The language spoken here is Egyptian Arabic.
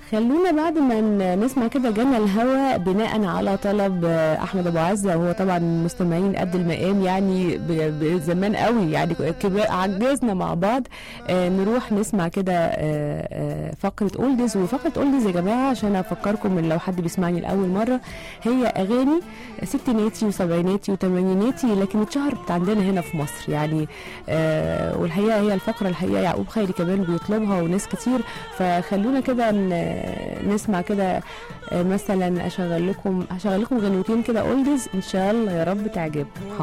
خلونا بعد ما ن- نسمع كده جنى الهوى بناء على طلب آه، احمد ابو عزه وهو طبعا مستمعين قد المقام يعني ب- ب- زمان قوي يعني كبار عجزنا مع بعض آه، نروح نسمع كده آه، آه، فقره اولدز وفقره اولدز يا جماعه عشان افكركم من لو حد بيسمعني لاول مره هي اغاني ستيناتي وسبعيناتي وثمانيناتي لكن اتشهرت عندنا هنا في مصر يعني آه، والحقيقه هي الفقره الحقيقه يعقوب خيري كمان بيطلبها وناس كتير فخلونا كده ن- نسمع كده آه، مثلا اشغل لكم هشغل لكم غنوتين كده اولدز ان شاء الله يا رب تعجبكم